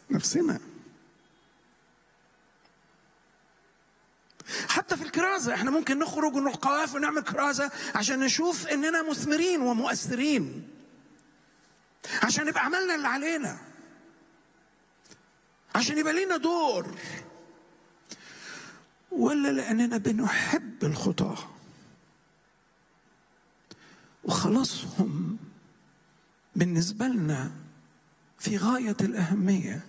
نفسنا حتى في الكرازة احنا ممكن نخرج ونروح قوافل ونعمل كرازة عشان نشوف اننا مثمرين ومؤثرين عشان يبقى عملنا اللي علينا عشان يبقى لينا دور ولا لاننا بنحب الخطاه وخلاصهم بالنسبه لنا في غايه الاهميه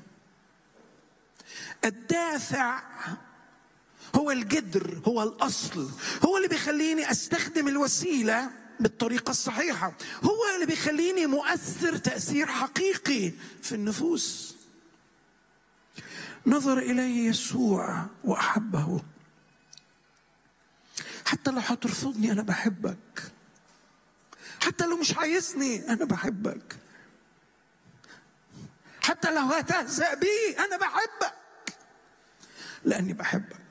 الدافع هو الجدر هو الاصل هو اللي بيخليني استخدم الوسيله بالطريقه الصحيحه هو اللي بيخليني مؤثر تاثير حقيقي في النفوس نظر اليه يسوع واحبه حتى لو هترفضني انا بحبك حتى لو مش عايزني انا بحبك حتى لو هتهزأ بي انا بحبك لاني بحبك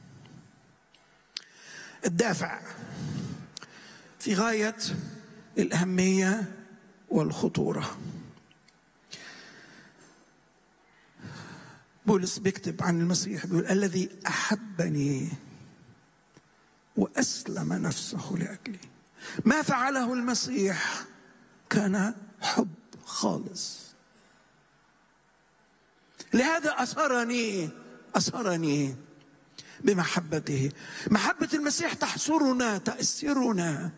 الدافع في غايه الاهميه والخطوره بولس بيكتب عن المسيح بيقول الذي احبني واسلم نفسه لاجلي ما فعله المسيح كان حب خالص لهذا اثرني اثرني بمحبته محبه المسيح تحصرنا تاسرنا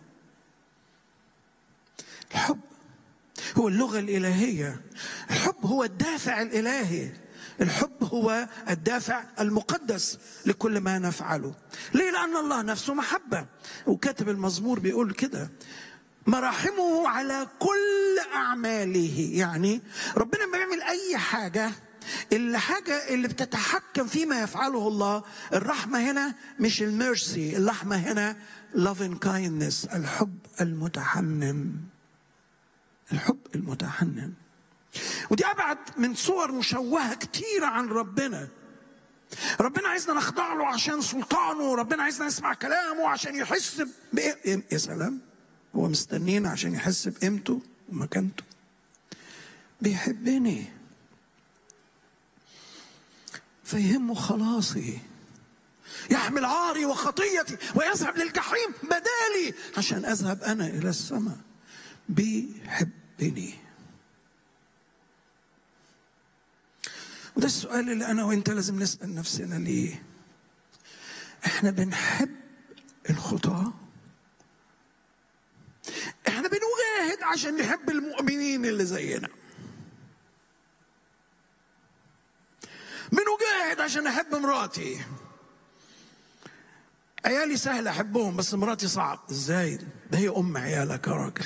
الحب هو اللغه الالهيه الحب هو الدافع الالهي الحب هو الدافع المقدس لكل ما نفعله ليه لأن الله نفسه محبة وكاتب المزمور بيقول كده مراحمه على كل أعماله يعني ربنا ما بيعمل أي حاجة الحاجة اللي بتتحكم فيما يفعله الله الرحمة هنا مش الميرسي الرحمة هنا loving kindness الحب المتحنن الحب المتحنن ودي ابعد من صور مشوهه كتيره عن ربنا ربنا عايزنا نخضع له عشان سلطانه ربنا عايزنا نسمع كلامه عشان يحس بإيه يا سلام هو مستنينا عشان يحس بقيمته ومكانته بيحبني فيهمه خلاصي يحمل عاري وخطيتي ويذهب للجحيم بدالي عشان اذهب انا الى السماء بيحبني وده السؤال اللي انا وانت لازم نسال نفسنا ليه احنا بنحب الخطاه احنا بنجاهد عشان نحب المؤمنين اللي زينا بنجاهد عشان احب مراتي عيالي سهل احبهم بس مراتي صعب ازاي ده هي ام عيالك يا راجل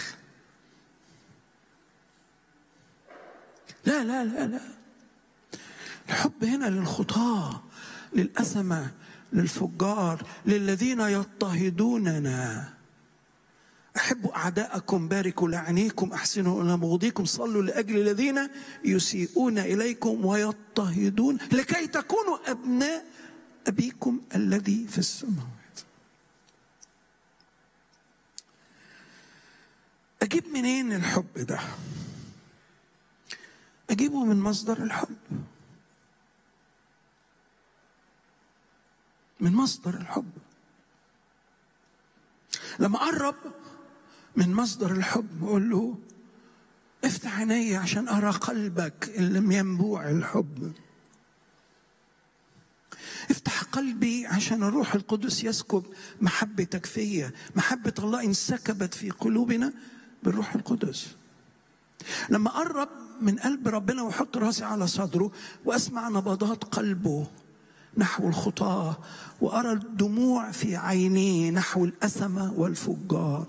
لا لا لا لا الحب هنا للخطاة للأسمة للفجار للذين يضطهدوننا أحبوا أعداءكم باركوا لعنيكم أحسنوا إلى مبغضيكم صلوا لأجل الذين يسيئون إليكم ويضطهدون لكي تكونوا أبناء أبيكم الذي في السماوات أجيب منين الحب ده؟ أجيبه من مصدر الحب من مصدر الحب لما قرب من مصدر الحب اقول له افتح عيني عشان ارى قلبك اللي ينبوع الحب افتح قلبي عشان الروح القدس يسكب محبتك فيا محبة الله انسكبت في قلوبنا بالروح القدس لما قرب من قلب ربنا واحط راسي على صدره واسمع نبضات قلبه نحو الخطاة وأرى الدموع في عينيه نحو الأسمة والفجار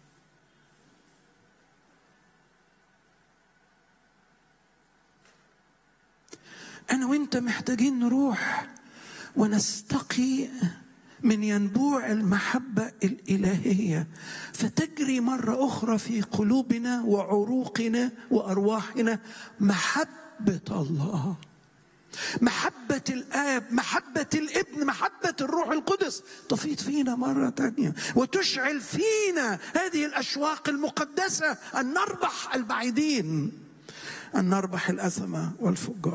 أنا وأنت محتاجين نروح ونستقي من ينبوع المحبة الإلهية فتجري مرة أخرى في قلوبنا وعروقنا وأرواحنا محبة الله محبة الآب محبة الابن محبة الروح القدس تفيض فينا مرة تانية وتشعل فينا هذه الأشواق المقدسة أن نربح البعيدين أن نربح الأثمة والفجار